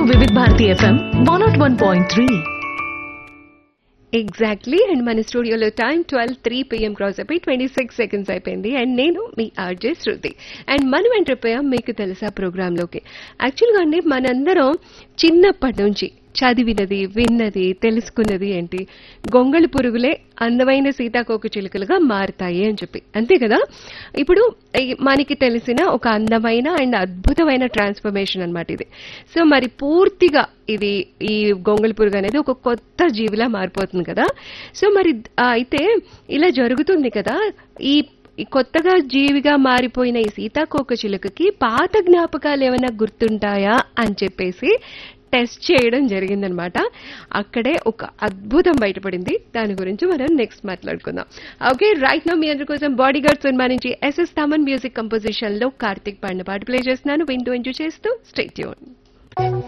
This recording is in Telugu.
వివిధ Bharati FM one nought one point three exactly and మన స్టూడియోలో time twelve three PM cross అయిపోయి ట్వంటీ సిక్స్ సెకండ్స్ అయిపోయింది అండ్ నేను మీ ఆర్జే శృతి అండ్ మనం ఎంటర్ పోయాం మీకు తెలుసా ప్రోగ్రాంలోకి యాక్చువల్గా అండి మనందరం చిన్నప్పటి నుంచి చదివినది విన్నది తెలుసుకున్నది ఏంటి గొంగళి పురుగులే అందమైన సీతాకోక చిలుకలుగా మారుతాయి అని చెప్పి అంతే కదా ఇప్పుడు ఈ మనకి తెలిసిన ఒక అందమైన అండ్ అద్భుతమైన ట్రాన్స్ఫర్మేషన్ అన్నమాట ఇది సో మరి పూర్తిగా ఇది ఈ గొంగళి పురుగు అనేది ఒక కొత్త జీవిలా మారిపోతుంది కదా సో మరి ఆ, అయితే ఇలా జరుగుతుంది కదా ఈ ఈ కొత్తగా జీవిగా మారిపోయిన ఈ సీతాకోక చిలుకకి పాత జ్ఞాపకాలు ఏమైనా గుర్తుంటాయా అని చెప్పేసి టెస్ట్ చేయడం జరిగిందనమాట అక్కడే ఒక అద్భుతం బయటపడింది దాని గురించి మనం నెక్స్ట్ మాట్లాడుకుందాం ఓకే రైట్ నో మీ అందరి కోసం బాడీ గార్డ్ సినిమా నుంచి ఎస్ఎస్ తమన్ మ్యూజిక్ కంపోజిషన్ లో కార్తిక్ పాడిన పాట ప్లే చేస్తున్నాను వింటూ ఎంజాయ్ చేస్తూ స్టేట్ యూన్